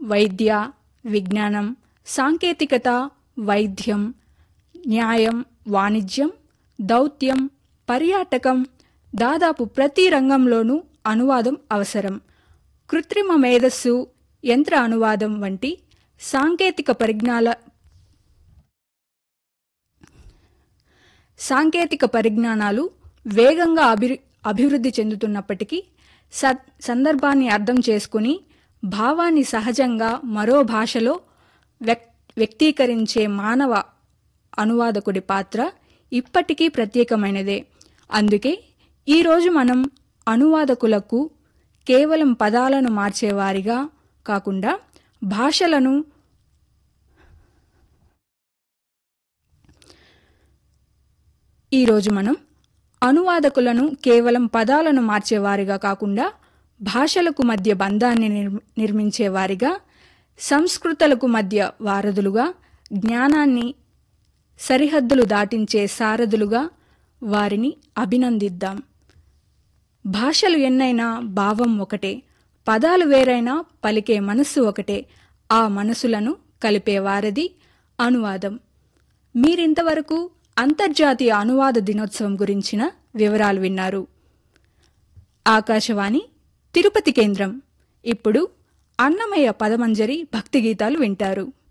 వైద్య విజ్ఞానం సాంకేతికత వైద్యం న్యాయం వాణిజ్యం దౌత్యం పర్యాటకం దాదాపు ప్రతి రంగంలోనూ అనువాదం అవసరం కృత్రిమ మేధస్సు యంత్ర అనువాదం వంటి సాంకేతిక పరిజ్ఞాల సాంకేతిక పరిజ్ఞానాలు వేగంగా అభి అభివృద్ధి చెందుతున్నప్పటికీ స సందర్భాన్ని అర్థం చేసుకుని భావాన్ని సహజంగా మరో భాషలో వ్యక్ వ్యక్తీకరించే మానవ అనువాదకుడి పాత్ర ఇప్పటికీ ప్రత్యేకమైనదే అందుకే ఈరోజు మనం అనువాదకులకు కేవలం పదాలను మార్చేవారిగా కాకుండా భాషలను ఈరోజు మనం అనువాదకులను కేవలం పదాలను మార్చేవారిగా కాకుండా భాషలకు మధ్య బంధాన్ని నిర్- నిర్మించేవారిగా సంస్కృతులకు మధ్య వారధులుగా జ్ఞానాన్ని సరిహద్దులు దాటించే సారథులుగా వారిని అభినందిద్దాం భాషలు ఎన్నైనా భావం ఒకటే పదాలు వేరైనా పలికే మనస్సు ఒకటే ఆ మనసులను కలిపే వారధి అనువాదం మీరింతవరకు అంతర్జాతీయ అనువాద దినోత్సవం గురించిన వివరాలు విన్నారు ఆకాశవాణి తిరుపతి కేంద్రం ఇప్పుడు అన్నమయ్య పదమంజరి భక్తి గీతాలు వింటారు